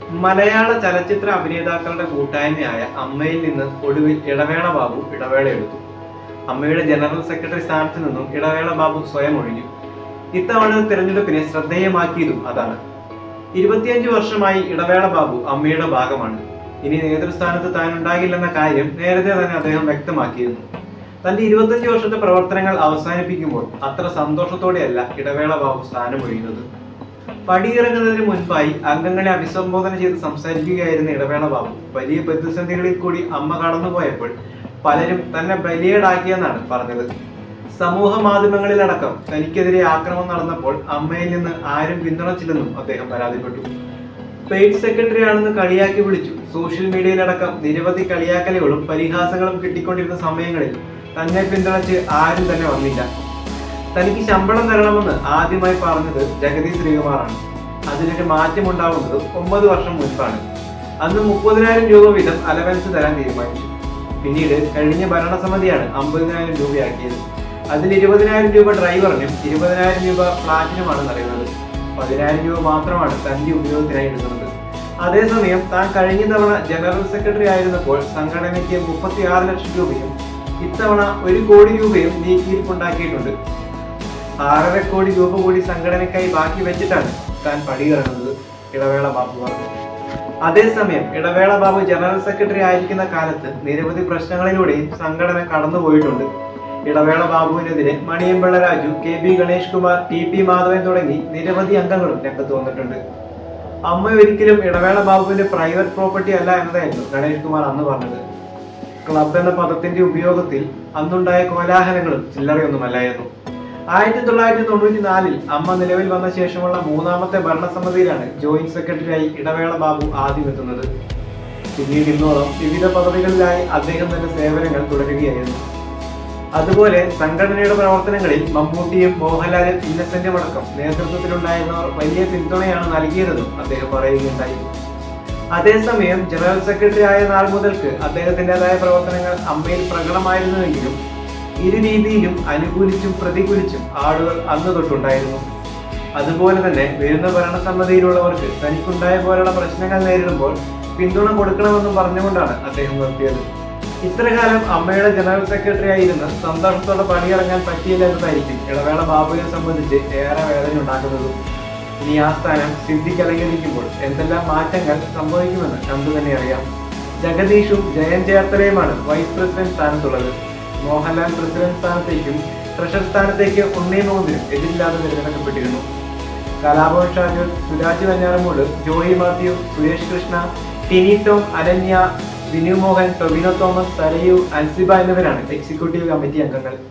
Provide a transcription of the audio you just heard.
മലയാള ചലച്ചിത്ര അഭിനേതാക്കളുടെ കൂട്ടായ്മയായ അമ്മയിൽ നിന്ന് ഒടുവിൽ ഇടവേള ബാബു ഇടവേള എടുത്തു അമ്മയുടെ ജനറൽ സെക്രട്ടറി സ്ഥാനത്ത് നിന്നും ഇടവേള ബാബു സ്വയം ഒഴിഞ്ഞു ഇത്തവണ തിരഞ്ഞെടുപ്പിനെ ശ്രദ്ധേയമാക്കിയതും അതാണ് ഇരുപത്തിയഞ്ച് വർഷമായി ഇടവേള ബാബു അമ്മയുടെ ഭാഗമാണ് ഇനി നേതൃസ്ഥാനത്ത് താൻ ഉണ്ടാകില്ലെന്ന കാര്യം നേരത്തെ തന്നെ അദ്ദേഹം വ്യക്തമാക്കിയിരുന്നു തന്റെ ഇരുപത്തിയഞ്ച് വർഷത്തെ പ്രവർത്തനങ്ങൾ അവസാനിപ്പിക്കുമ്പോൾ അത്ര സന്തോഷത്തോടെയല്ല ഇടവേള ബാബു സ്ഥാനമൊഴിയുന്നത് പടിയിറങ്ങുന്നതിന് മുൻപായി അംഗങ്ങളെ അഭിസംബോധന ചെയ്ത് സംസാരിക്കുകയായിരുന്ന ഇടവേള ബാബു വലിയ പ്രതിസന്ധികളിൽ കൂടി അമ്മ കടന്നുപോയപ്പോൾ പലരും തന്നെ ബലിയേടാക്കിയെന്നാണ് പറഞ്ഞത് സമൂഹ മാധ്യമങ്ങളിലടക്കം തനിക്കെതിരെ ആക്രമണം നടന്നപ്പോൾ അമ്മയിൽ നിന്ന് ആരും പിന്തുണച്ചില്ലെന്നും അദ്ദേഹം പരാതിപ്പെട്ടു പെയ്ഡ് സെക്രട്ടറി ആണെന്ന് കളിയാക്കി വിളിച്ചു സോഷ്യൽ മീഡിയയിലടക്കം നിരവധി കളിയാക്കലുകളും പരിഹാസങ്ങളും കിട്ടിക്കൊണ്ടിരുന്ന സമയങ്ങളിൽ തന്നെ പിന്തുണച്ച് ആരും തന്നെ വന്നില്ല തനിക്ക് ശമ്പളം തരണമെന്ന് ആദ്യമായി പറഞ്ഞത് ജഗതി ശ്രീകുമാറാണ് അതിനൊരു മാറ്റമുണ്ടാവുന്നത് ഒമ്പത് വർഷം മുൻപാണ് അന്ന് മുപ്പതിനായിരം രൂപ വീതം അലവൻസ് തരാൻ തീരുമാനിച്ചു പിന്നീട് കഴിഞ്ഞ ഭരണസമിതിയാണ് അമ്പതിനായിരം രൂപയാക്കിയത് അതിൽ ഇരുപതിനായിരം രൂപ ഡ്രൈവറിനും ഇരുപതിനായിരം രൂപ ഫ്ലാറ്റിനുമാണ് നൽകുന്നത് പതിനായിരം രൂപ മാത്രമാണ് തന്റെ ഉപയോഗത്തിനായി എടുക്കുന്നത് അതേസമയം താൻ കഴിഞ്ഞ തവണ ജനറൽ സെക്രട്ടറി ആയിരുന്നപ്പോൾ സംഘടനയ്ക്ക് മുപ്പത്തി ആറ് ലക്ഷം രൂപയും ഇത്തവണ ഒരു കോടി രൂപയും നീക്കിയിരിപ്പുണ്ടാക്കിയിട്ടുണ്ട് ആറര കോടി രൂപ കൂടി സംഘടനയ്ക്കായി ബാക്കി വെച്ചിട്ടാണ് താൻ പടിയിറങ്ങുന്നത് ഇടവേള ബാബു പറഞ്ഞു അതേസമയം ഇടവേള ബാബു ജനറൽ സെക്രട്ടറി ആയിരിക്കുന്ന കാലത്ത് നിരവധി പ്രശ്നങ്ങളിലൂടെയും സംഘടന കടന്നുപോയിട്ടുണ്ട് ഇടവേള ബാബുവിനെതിരെ Maniyanpilla Raju K B Ganesh Kumar T P Madhavan തുടങ്ങി നിരവധി അംഗങ്ങളും രംഗത്ത് വന്നിട്ടുണ്ട് അമ്മ ഒരിക്കലും ഇടവേള ബാബുവിന്റെ പ്രൈവറ്റ് പ്രോപ്പർട്ടി അല്ല എന്നതായിരുന്നു ഗണേഷ് കുമാർ അന്ന് പറഞ്ഞത് ക്ലബ് എന്ന പദത്തിന്റെ ഉപയോഗത്തിൽ അന്നുണ്ടായ കോലാഹലങ്ങളും ചില്ലറയൊന്നുമല്ലായിരുന്നു ആയിരത്തി തൊള്ളായിരത്തി തൊണ്ണൂറ്റി നാലിൽ അമ്മ നിലവിൽ വന്ന ശേഷമുള്ള മൂന്നാമത്തെ ഭരണസമിതിയിലാണ് ജോയിന്റ് സെക്രട്ടറിയായി ഇടവേള ബാബു ആദ്യം എത്തുന്നത് പിന്നീട് ഇന്നോളം വിവിധ പദവികളിലായി അദ്ദേഹം തന്റെ സേവനങ്ങൾ തുടരുകയായിരുന്നു അതുപോലെ സംഘടനയുടെ പ്രവർത്തനങ്ങളിൽ മമ്മൂട്ടിയും മോഹൻലാലും ഇന്നസെന്റും അടക്കം നേതൃത്വത്തിലുണ്ടായിരുന്നവർ വലിയ പിന്തുണയാണ് നൽകിയതെന്നും അദ്ദേഹം പറയുകയുണ്ടായി അതേസമയം ജനറൽ സെക്രട്ടറി ആയ നാൾ മുതൽക്ക് അദ്ദേഹത്തിൻ്റെതായ പ്രവർത്തനങ്ങൾ അമ്മയിൽ പ്രകടമായിരുന്നുവെങ്കിലും ഇരു രീതിയിലും അനുകൂലിച്ചും പ്രതികൂലിച്ചും ആളുകൾ അന്ന് തൊട്ടുണ്ടായിരുന്നു അതുപോലെ തന്നെ വരുന്ന ഭരണസമിതിയിലുള്ളവർക്ക് തനിക്കുണ്ടായ പോലുള്ള പ്രശ്നങ്ങൾ നേരിടുമ്പോൾ പിന്തുണ കൊടുക്കണമെന്നും പറഞ്ഞുകൊണ്ടാണ് അദ്ദേഹം നിർത്തിയത് ഇത്രകാലം അമ്മയുടെ ജനറൽ സെക്രട്ടറി ആയിരുന്ന് സന്തോഷത്തോടെ പണിയിറങ്ങാൻ പറ്റിയില്ല എന്നതായിരിക്കും ഇടവേള ബാബുവിനെ സംബന്ധിച്ച് ഏറെ വേദന ഉണ്ടാക്കുന്നതും ഇനി ആ സ്ഥാനം സിദ്ധിക്ക് അലങ്കരിക്കുമ്പോൾ എന്തെല്ലാം മാറ്റങ്ങൾ സംഭവിക്കുമെന്ന് നമുക്ക് തന്നെ അറിയാം ജഗദീഷും ജയൻ ചേർത്തലയുമാണ് വൈസ് പ്രസിഡന്റ് സ്ഥാനത്തുള്ളത് മോഹൻലാൽ പ്രസിഡന്റ് സ്ഥാനത്തേക്കും ട്രഷർ സ്ഥാനത്തേക്ക് ഉണ്ണി മോഹനും എതിരില്ലാതെ തിരഞ്ഞെടുക്കപ്പെട്ടിരുന്നു കലാഭവൻ ഷാജു സുരാജ് വെഞ്ഞാറമൂട് ജോയി മാത്യു സുരേഷ് കൃഷ്ണ ടിനി ടോം അനന്യ വിനു മോഹൻ ടൊവിനോ തോമസ് സരയു അൻസിബ എന്നിവരാണ് എക്സിക്യൂട്ടീവ് കമ്മിറ്റി അംഗങ്ങൾ